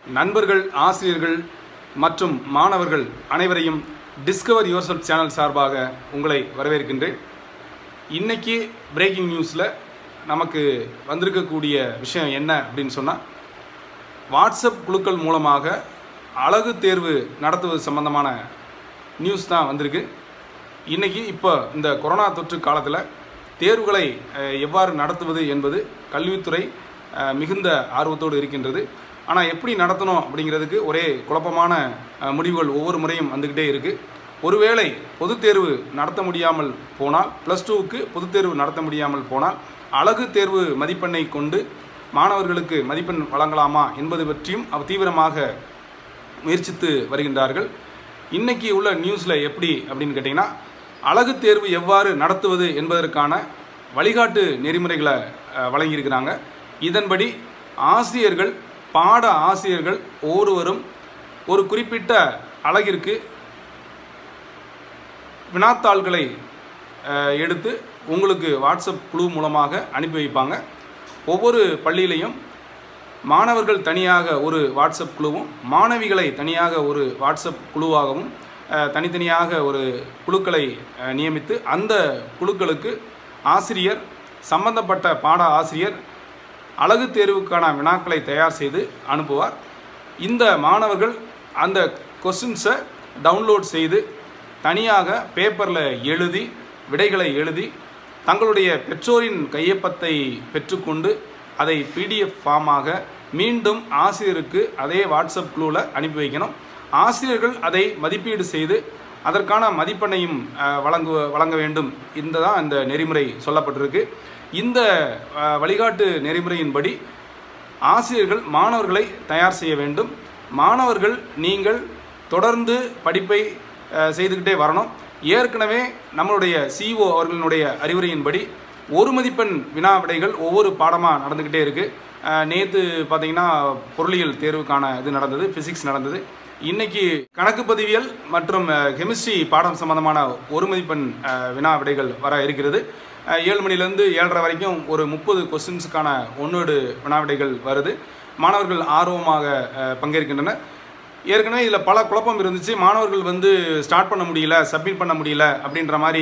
நண்பர்கள் ஆசிரியர்கள் மற்றும் மாணவர்கள் அனைவரையும் டிஸ்கவர் யுவர் சேனல் சார்பாக உங்களை வரவேற்கின்றேன் இன்னைக்கு பிரேக்கிங் நியூஸில் நமக்கு வந்திருக்கக்கூடிய விஷயம் என்ன அப்படின்னு சொன்னால் வாட்ஸ்அப் குழுக்கள் மூலமாக அழகு தேர்வு நடத்துவது சம்பந்தமான நியூஸ் தான் வந்திருக்கு இன்னைக்கு இப்போ இந்த கொரோனா தொற்று காலத்தில் தேர்வுகளை அஹ், எவ்வாறு நடத்துவது என்பது கல்வித்துறை அஹ், மிகுந்த ஆர்வத்தோடு இருக்கின்றது ஆனால் எப்படி நடத்தணும் அப்படிங்கிறதுக்கு ஒரே குழப்பமான அஹ், முடிவுகள் ஒவ்வொரு முறையும் வந்துக்கிட்டே இருக்குது ஒருவேளை பொதுத் தேர்வு நடத்த முடியாமல் போனால் ப்ளஸ் டூவுக்கு பொதுத் தேர்வு நடத்த முடியாமல் போனால் அழகு தேர்வு மதிப்பெண்ணை கொண்டு மாணவர்களுக்கு மதிப்பெண் வழங்கலாமா என்பது பற்றியும் அவர் தீவிரமாக முயற்சித்து வருகின்றார்கள் இன்னைக்கு உள்ள நியூஸில் எப்படி அப்படின்னு கேட்டிங்கன்னா அழகு தேர்வு எவ்வாறு நடத்துவது என்பதற்கான வழிகாட்டு நெறிமுறைகளை அஹ், வழங்கியிருக்கிறாங்க இதன்படி ஆசிரியர்கள் பாட ஆசிரியர்கள் ஒவ்வொருவரும் ஒரு குறிப்பிட்ட அழகிற்கு வினாத்தாள்களை அஹ், எடுத்து உங்களுக்கு வாட்ஸ்அப் குழு மூலமாக அனுப்பி வைப்பாங்க ஒவ்வொரு பள்ளியிலையும் மாணவர்கள் தனியாக ஒரு வாட்ஸ்அப் குழுவும் மாணவிகளை தனியாக ஒரு வாட்ஸ்அப் குழுவாகவும் அஹ், தனித்தனியாக ஒரு குழுக்களை அஹ், நியமித்து அந்த குழுக்களுக்கு ஆசிரியர் சம்பந்தப்பட்ட பாட ஆசிரியர் அழகு தேர்வுக்கான வினாக்களை தயார் செய்து அனுப்புவார் இந்த மாணவர்கள் அந்த கொஸ்டின்ஸை டவுன்லோட் செய்து தனியாக பேப்பரில் எழுதி விடைகளை எழுதி தங்களுடைய பெற்றோரின் கையொப்பத்தை பெற்றுக்கொண்டு அதை பிடிஎஃப் ஃபார்மாக மீண்டும் ஆசிரியருக்கு அதே வாட்ஸ்அப் குழுவில் அனுப்பி வைக்கணும் ஆசிரியர்கள் அதை மதிப்பீடு செய்து அதற்கான மதிப்பெண்ணையும் அஹ், வழங்கு வழங்க வேண்டும் இந்த தான் இந்த நெறிமுறை சொல்லப்பட்டிருக்கு இந்த அஹ், வழிகாட்டு நெறிமுறையின்படி ஆசிரியர்கள் மாணவர்களை தயார் செய்ய வேண்டும் மாணவர்கள் நீங்கள் தொடர்ந்து படிப்பை அஹ், செய்துக்கிட்டே வரணும் ஏற்கனவே நம்மளுடைய சிஓ அவர்களினுடைய அறிவுரையின்படி ஒரு மதிப்பெண் வினா விடைகள் ஒவ்வொரு பாடமாக நடந்துக்கிட்டே இருக்குது நேற்று பார்த்தீங்கன்னா பொருளியல் தேர்வுக்கான இது நடந்தது ஃபிசிக்ஸ் நடந்தது இன்னைக்கு கணக்கு பதிவியல் மற்றும் கெமிஸ்ட்ரி பாடம் சம்பந்தமான ஒரு மதிப்பெண் அஹ், வினா விடைகள் வர இருக்கிறது அஹ், ஏழு மணிலேருந்து ஏழரை வரைக்கும் ஒரு முப்பது கொஸ்டின்ஸுக்கான ஒன்னோடு வினா விடைகள் வருது மாணவர்கள் ஆர்வமாக அஹ், பங்கேற்கின்றனர் ஏற்கனவே இதில் பல குழப்பம் இருந்துச்சு மாணவர்கள் வந்து ஸ்டார்ட் பண்ண முடியல சப்மிட் பண்ண முடியல அப்படின்ற மாதிரி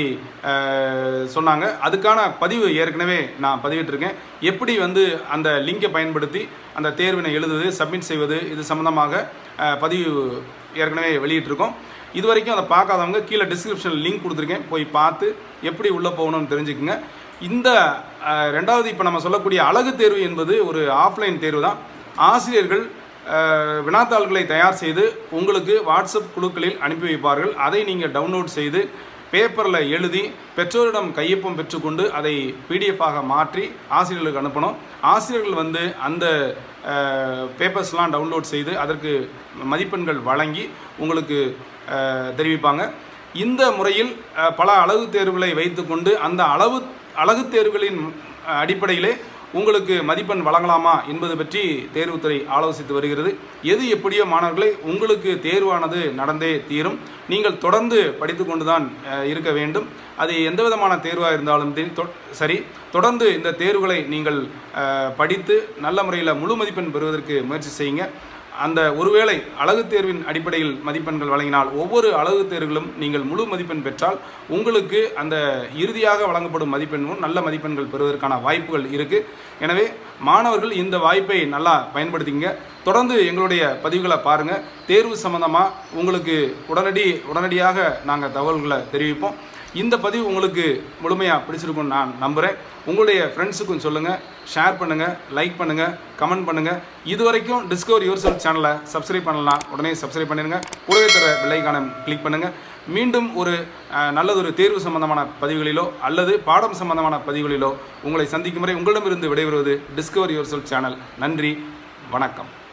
அஹ், சொன்னாங்க அதுக்கான பதிவு ஏற்கனவே நான் பதிவிட்டிருக்கேன் எப்படி வந்து அந்த லிங்கை பயன்படுத்தி அந்த தேர்வினை எழுதுவது சப்மிட் செய்வது இது சம்மந்தமாக அஹ், பதிவு ஏற்கனவே வெளியிட்டிருக்கோம் இது வரைக்கும் அதை பார்க்காதவங்க கீழே டிஸ்கிரிப்ஷனில் லிங்க் கொடுத்துருக்கேன் போய் பார்த்து எப்படி உள்ளே போகணும்னு தெரிஞ்சுக்குங்க இந்த அஹ், ரெண்டாவது இப்போ நம்ம சொல்லக்கூடிய அழகு தேர்வு என்பது ஒரு ஆஃப்லைன் தேர்வு தான் ஆசிரியர்கள் அஹ், வினாத்தாள்களை தயார் செய்து உங்களுக்கு வாட்ஸ்அப் குழுக்களில் அனுப்பி வைப்பார்கள் அதை நீங்கள் டவுன்லோட் செய்து பேப்பரில் எழுதி பெற்றோரிடம் கையொப்பம் பெற்றுக்கொண்டு அதை பிடிஎஃபாக மாற்றி ஆசிரியர்களுக்கு அனுப்பணும் ஆசிரியர்கள் வந்து அந்த பேப்பர்ஸ்லாம் டவுன்லோட் செய்து அதற்கு மதிப்பெண்கள் வழங்கி உங்களுக்கு அஹ், தெரிவிப்பாங்க இந்த முறையில் அஹ், பல அழகு தேர்வுகளை வைத்துக்கொண்டு அந்த அளவு அழகு தேர்வுகளின் அஹ், அடிப்படையிலே உங்களுக்கு மதிப்பெண் வழங்கலாமா என்பது பற்றி தேர்வுத்துறை ஆலோசித்து வருகிறது எது எப்படியோ மாணவர்களை உங்களுக்கு தேர்வானது நடந்தே தீரும் நீங்கள் தொடர்ந்து படித்து கொண்டு தான் அஹ், இருக்க வேண்டும் அது எந்த விதமான தேர்வாக இருந்தாலும் தி- தொ- சரி தொடர்ந்து இந்த தேர்வுகளை நீங்கள் அஹ், படித்து நல்ல முறையில் முழு மதிப்பெண் பெறுவதற்கு முயற்சி செய்யுங்க அந்த ஒருவேளை அழகு தேர்வின் அடிப்படையில் மதிப்பெண்கள் வழங்கினால் ஒவ்வொரு அழகு தேர்வுகளும் நீங்கள் முழு மதிப்பெண் பெற்றால் உங்களுக்கு அந்த இறுதியாக வழங்கப்படும் மதிப்பெண்ணும் நல்ல மதிப்பெண்கள் பெறுவதற்கான வாய்ப்புகள் இருக்குது எனவே மாணவர்கள் இந்த வாய்ப்பை நல்லா பயன்படுத்திங்க தொடர்ந்து எங்களுடைய பதிவுகளை பாருங்கள் தேர்வு சம்பந்தமாக உங்களுக்கு உடனடி உடனடியாக நாங்கள் தகவல்களை தெரிவிப்போம் இந்த பதிவு உங்களுக்கு முழுமையாக பிடிச்சிருக்கும்னு நான் நம்புகிறேன் உங்களுடைய ஃப்ரெண்ட்ஸுக்கும் சொல்லுங்கள் ஷேர் பண்ணுங்கள் லைக் பண்ணுங்கள் கமெண்ட் பண்ணுங்கள் இது வரைக்கும் டிஸ்கவர் யுவர் செல்ஃப் சேனலை சப்ஸ்கிரைப் பண்ணலாம் உடனே சப்ஸ்கிரைப் பண்ணிடுங்க கூடவே தர வில்லைக்கான கிளிக் பண்ணுங்கள் மீண்டும் ஒரு அஹ், நல்லதொரு தேர்வு சம்பந்தமான பதிவுகளிலோ அல்லது பாடம் சம்பந்தமான பதிவுகளிலோ உங்களை சந்திக்கும் வரை உங்களிடமிருந்து விடைபெறுவது டிஸ்கவர் யுவர் செல்ஃப் சேனல் நன்றி வணக்கம்